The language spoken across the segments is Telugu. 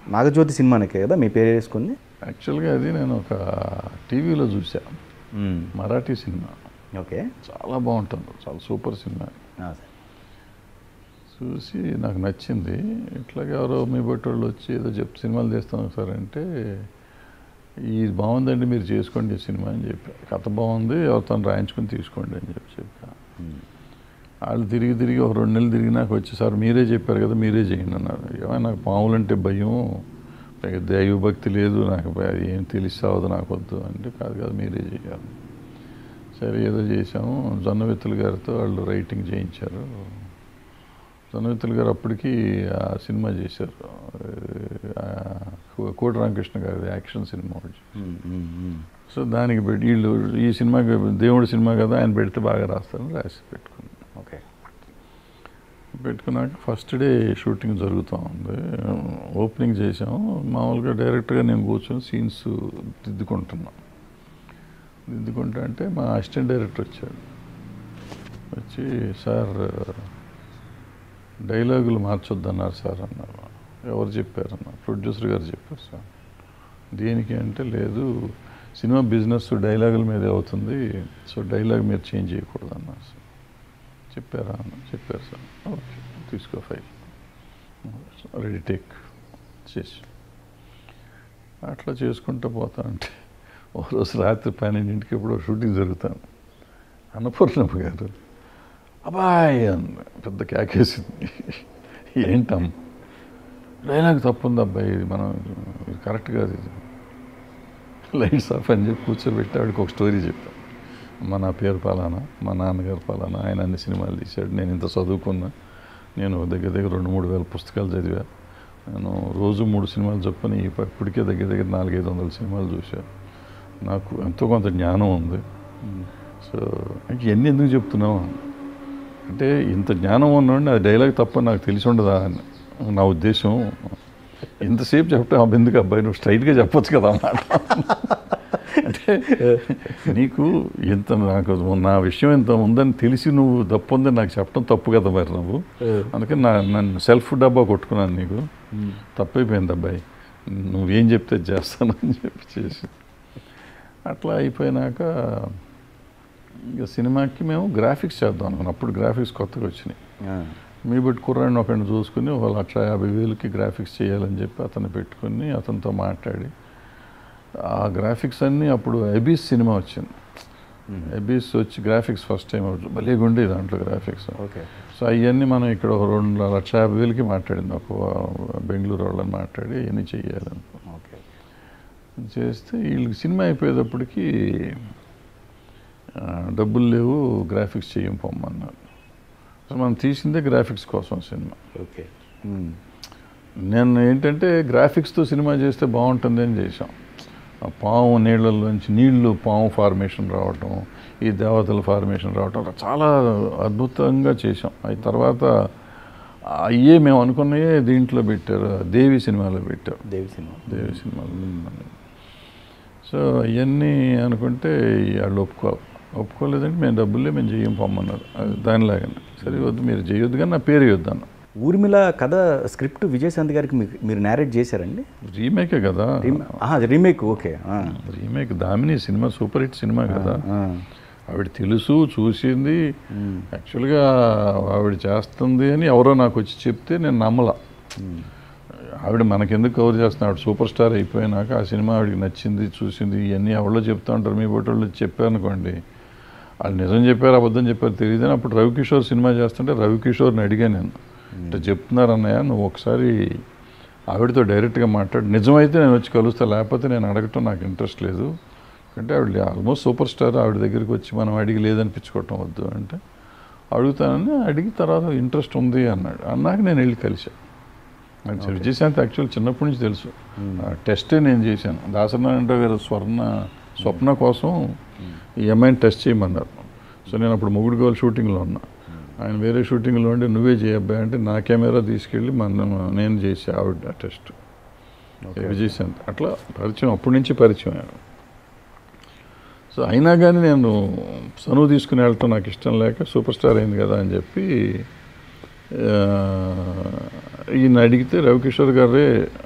నాగజ్యోతి సినిమానికే కదా మీ పేరు వేసుకుంది యాక్చువల్గా అది నేను ఒక టీవీలో చూసా మరాఠీ సినిమా ఓకే చాలా బాగుంటుంది చాలా సూపర్ సినిమా చూసి నాకు నచ్చింది ఇట్లాగే ఎవరో మీ బట్టి వాళ్ళు వచ్చి ఏదో చెప్ సినిమాలు తీస్తాను సార్ అంటే ఇది బాగుందండి మీరు చేసుకోండి ఈ సినిమా అని చెప్పి కథ బాగుంది ఎవరితో రాయించుకొని తీసుకోండి అని చెప్పి చెప్పా వాళ్ళు తిరిగి తిరిగి ఒక రెండు నెలలు తిరిగి నాకు వచ్చి సార్ మీరే చెప్పారు కదా మీరే చేయండి అన్నారు ఏమైనా నాకు పాములు అంటే భయం పైగా దైవభక్తి లేదు నాకు భయ- ఏం తెలిసి అవ్వదు నాకు వద్దు అంటే కాదు కాదు మీరే చేయాలి సరే ఏదో చేసాము జొన్నవిత్తులు గారితో వాళ్ళు రైటింగ్ చేయించారు జొన్నవిత్తులు గారు అప్పటికి ఆ సినిమా చేశారు ఆ, కోటి రామకృష్ణ గారి యాక్షన్ సినిమా ఒకటి సో దానికి పెట్టి వీళ్ళు ఈ సినిమాకి దేవుడి సినిమా కదా ఆయన పెడితే బాగా రాస్తారని రాసి పెట్టుకున్నాను ఓకే పెట్టుకున్నాక ఫస్ట్ డే షూటింగ్ జరుగుతూ ఉంది ఓపెనింగ్ చేసాము మామూలుగా డైరెక్ట్గా నేను కూర్చొని సీన్స్ దిద్దుకుంటున్నా దిద్దుకుంటా అంటే మా అసిస్టెంట్ డైరెక్టర్ వచ్చాడు వచ్చి సార్ డైలాగులు మార్చొద్దన్నారు సార్ అన్నారు ఎవరు చెప్పారన్న ప్రొడ్యూసర్ గారు చెప్పారు సార్ దేనికి అంటే లేదు సినిమా బిజినెస్ డైలాగుల మీదే అవుతుంది సో డైలాగ్ మీరు చేంజ్ చేయకూడదు అన్నారు సార్ చెప్పారా అన్న చెప్పారు సార్ ఓకే తీసుకో ఫైల్ రెడీ టేక్ చేసి అట్లా చేసుకుంటూ పోతా అంటే ఓ రోజు రాత్రి పన్నెండింటికి ఎప్పుడో షూటింగ్ జరుగుతాను అన్నపూర్ణమ్మ గారు అబ్బాయ్ అన్న పెద్ద కేకేసింది ఏంటమ్ డైలాగ్ తప్పుంది అబ్బాయి ఇది మనం ఇది కరెక్ట్ కాదు ఇది లైట్స్ ఆఫ్ అని చెప్పి కూర్చోబెట్టి ఆవిడకి ఒక స్టోరీ చెప్పాను మా నా పేరు పలానా మా నాన్నగారు పలానా ఆయన అన్ని సినిమాలు తీశాడు నేను ఇంత చదువుకున్నా నేను దగ్గర దగ్గర రెండు మూడు వేల పుస్తకాలు చదివా నేను రోజు మూడు సినిమాలు చొప్పున ఇప్ప- ఇప్పటికే దగ్గర దగ్గర నాలుగైదు వందల సినిమాలు చూసా నాకు ఎంతో కొంత జ్ఞానం ఉంది సో ఇవన్నీ ఎందుకు చెప్తున్నావు అంటే ఇంత జ్ఞానం ఉన్నోడిని అది డైలాగ్ తప్ప నాకు తెలిసి ఉండదా అని నా ఉద్దేశం ఇంతసేపు చెప్పడం అబ్బా ఎందుకు అబ్బాయి నువ్వు స్ట్రైట్గా చెప్పొచ్చు కదా అన్నమాట అంటే నీకు ఇంత నాకు నా విషయం ఇంత ఉందని తెలిసి నువ్వు తప్పు ఉందని నాకు చెప్పడం తప్పు కదా మరి నువ్వు అందుకని నా నన్ను సెల్ఫ్ డబ్బా కొట్టుకున్నాను నీకు తప్పైపోయింది అబ్బాయి నువ్వేం చెప్తే అది చేస్తానని చెప్పి చేసి అట్లా అయిపోయినాక ఇక సినిమాకి మేము గ్రాఫిక్స్ చేద్దాం అనుకున్నాం అప్పుడు గ్రాఫిక్స్ కొత్తగా వచ్చినాయి మీ బట్టి కుర్రాడిని ఒకరిని చూసుకుని ఒక లక్ష యాభై వేలకి గ్రాఫిక్స్ చేయాలని చెప్పి అతను పెట్టుకుని అతనితో మాట్లాడి ఆ గ్రాఫిక్స్ అన్నీ అప్పుడు ఎబీస్ సినిమా వచ్చింది ఎబీస్ వచ్చి గ్రాఫిక్స్ ఫస్ట్ టైం భలేగా ఉండేది దాంట్లో గ్రాఫిక్స్ ఓకే సో అవన్నీ మనం ఇక్కడ ఒక రెండు లక్ష యాభై వేలకి మాట్లాడింది ఒక బెంగళూరు వాళ్ళని మాట్లాడి ఇవన్నీ చెయ్యాలని ఓకే చేస్తే వీళ్ళకి సినిమా అయిపోయేటప్పటికి ఆ, డబ్బులు లేవు గ్రాఫిక్స్ చేయం పొమ్మన్నారు సో మనం తీసిందే గ్రాఫిక్స్ కోసం సినిమా ఓకే నేను ఏంటంటే గ్రాఫిక్స్తో సినిమా చేస్తే బాగుంటుంది అని చేశాం ఆ పాము నీళ్ళలోంచి నీళ్లు పాము ఫార్మేషన్ రావటం ఈ దేవతల ఫార్మేషన్ రావటం చాలా అద్భుతంగా చేశాం అవి తర్వాత అయ్యే మేము అనుకున్నయే దీంట్లో పెట్టారు దేవి సినిమాలో పెట్టారు దేవి సినిమా దేవి సినిమాలు సో అవన్నీ అనుకుంటే వాళ్ళు ఒప్పుకోవాలి ఒప్పుకోలేదంటే మేము డబ్బులే మేము చెయ్యం పొమ్మన్నారు అది దానిలాగానే సరే వద్దు మీరు చేయొద్దు కానీ నా పేరు ఇవ్వద్దు అన్న ఊర్మిళ కథ స్క్రిప్ట్ విజయశాంతి గారికి మీకు- మీరు నేరేట్ చేశారండి రీమేకే కదా రీమేక్ ఓకే ఆ. Remake Damini cinema super hit cinema కదా ఆ. ఆవిడ తెలుసు చూసింది యాక్చువల్గా ఆవిడ చేస్తుంది అని ఎవరో నాకు వచ్చి చెప్తే నేను నమ్మల ఆవిడ మనకెందుకు కవర్ చేస్తున్నా ఆవిడ సూపర్ స్టార్ అయిపోయినాక ఆ సినిమా ఆవిడకి నచ్చింది చూసింది ఇవన్నీ ఎవరో చెప్తా ఉంటారు మీ బట్టి వాళ్ళు చెప్పారనుకోండి వాళ్ళు నిజం చెప్పారు అబద్ధం చెప్పారు తెలియదు అప్పుడు రవికిషోర్ సినిమా చేస్తుంటే రవికిషోర్ని అడిగా నేను ఇట్లా చెప్తున్నారు అన్నయ్య నువ్వు ఒకసారి ఆవిడతో డైరెక్ట్గా మాట్లాడు నిజమైతే నేను వచ్చి కలుస్తా లేకపోతే నేను అడగటం నాకు ఇంట్రెస్ట్ లేదు అంటే ఆవిడ ఆల్మోస్ట్ సూపర్ స్టార్ ఆవిడ దగ్గరికి వచ్చి మనం అడిగి లేదనిపించుకోవటం వద్దు అంటే అడుగుతానని అడిగి తర్వాత ఇంట్రెస్ట్ ఉంది అన్నాడు అన్నాక నేను వెళ్ళి కలిశాను నాకు విజయశాంతి యాక్చువల్ చిన్నప్పటి నుంచి తెలుసు ఆ టెస్టే నేను చేశాను దాసనారాయణరావు గారు స్వర్ణ స్వప్న కోసం ఈ అమ్మాయిని టెస్ట్ చేయమన్నారు సో నేను అప్పుడు మొగుడు గోల్ షూటింగ్లో ఉన్నా ఆయన వేరే షూటింగ్లో ఉండి నువ్వే చేయబ్బాయి అంటే నా కెమెరా తీసుకెళ్ళి మన నేను చేసా ఆవిడ టెస్ట్ విజయశాంతి అట్లా పరిచయం అప్పటి నుంచి పరిచయం ఆయన సో అయినా కానీ నేను చనువు తీసుకుని వెళ్ళటం నాకు ఇష్టం లేక సూపర్ స్టార్ అయింది కదా అని చెప్పి ఆ, ఈయన అడిగితే రవికిషోర్ గారే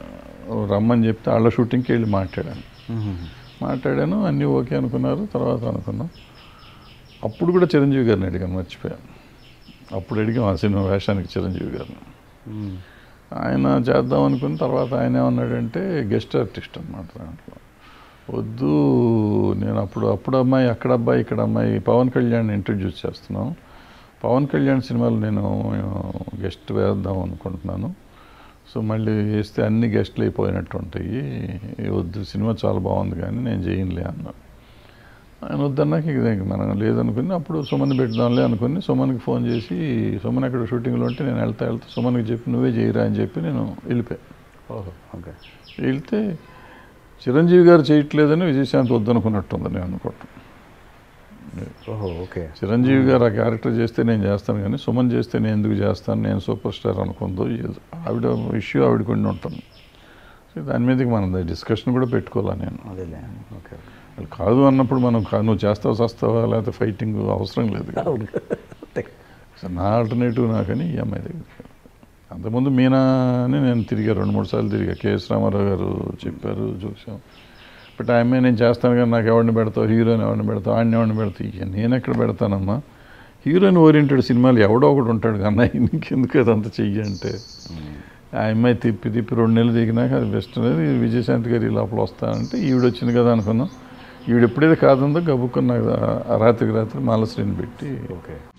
రమ్మని చెప్తే వాళ్ళ షూటింగ్కి వెళ్ళి మాట్లాడాను మాట్లాడాను అన్నీ ఓకే అనుకున్నారు తర్వాత అనుకున్నాం అప్పుడు కూడా చిరంజీవి గారిని అడిగాను మర్చిపోయాను అప్పుడు అడిగాం ఆ సినిమా వేషానికి చిరంజీవి గారిని ఆయన చేద్దాం అనుకున్న తర్వాత ఆయన ఏమన్నాడంటే గెస్ట్ ఆర్టిస్ట్ అనమాట దాంట్లో వద్దు నేను అప్పుడు అప్పుడు అమ్మాయి అక్కడ అబ్బాయి ఇక్కడ అమ్మాయి పవన్ కళ్యాణ్ ఇంట్రడ్యూస్ చేస్తున్నాం పవన్ కళ్యాణ్ సినిమాలు నేను గెస్ట్ వేద్దాం అనుకుంటున్నాను సో మళ్ళీ వేస్తే అన్ని గెస్ట్లు అయిపోయినట్టు ఉంటాయి వద్దు సినిమా చాలా బాగుంది కానీ నేను చేయనులే అన్నాను ఆయన వద్దన్నాక ఇక ఇంక మనం లేదనుకుని అప్పుడు సుమన్ పెడదాంలే అనుకుని సుమన్కి ఫోన్ చేసి సుమన్ అక్కడ షూటింగ్లో ఉంటే నేను వెళ్తా వెళ్తా సుమన్కి చెప్పి నువ్వే చేయరా అని చెప్పి నేను వెళ్ళిపోయాను ఓహో ఓకే వెళ్తే చిరంజీవి గారు చేయట్లేదని విజయశాంతి వద్దనుకున్నట్టుంది నేను అనుకోవటం ఓహో ఓకే చిరంజీవి గారు ఆ క్యారెక్టర్ చేస్తే నేను చేస్తాను కానీ సుమన్ చేస్తే నేను ఎందుకు చేస్తాను నేను సూపర్ స్టార్ అనుకుందో ఏదో ఆవిడ ఇష్యూ ఆవిడ కొన్ని ఉంటుంది సో దాని మీదకి మనం డిస్కషన్ కూడా పెట్టుకోవాలి నేను అదేలే ఓకే వాళ్ళు కాదు అన్నప్పుడు మనం కా- నువ్వు చేస్తావు చేస్తావా లేకపోతే ఫైటింగ్ అవసరం లేదు కదా. ఓకే సో నా ఆల్టర్నేటివ్ నాకని ఈ అమ్మాయి దగ్గరికి అంతకుముందు మీనా అని నేను తిరిగా రెండు మూడు సార్లు తిరిగా కేఎస్ రామారావు గారు చెప్పారు చూసాం బట్ ఆ అమ్మాయి నేను చేస్తాను కానీ నాకు ఎవరిని పెడతావు హీరోని ఎవరిని పెడతావు ఆడిని ఎవరిని పెడతావు ఇక నేను ఎక్కడ పెడతానమ్మా హీరోయిన్ ఓరియంటెడ్ సినిమాలు ఎవడో ఒకడు ఉంటాడు కన్నా ఇంకెందుకు అదంతా చెయ్యి అంటే ఆ అమ్మాయి తిప్పి తిప్పి రెండు నెలలు దిగినాక అది బెస్ట్ అనేది విజయశాంతి గారు ఈ లోపల వస్తానంటే ఈవిడ వచ్చింది కదా అనుకున్నాం ఈవిడ ఎప్పుడైతే కాదందో గబుక్కున్న రాత్రికి రాత్రి మాలశ్రీని పెట్టి ఓకే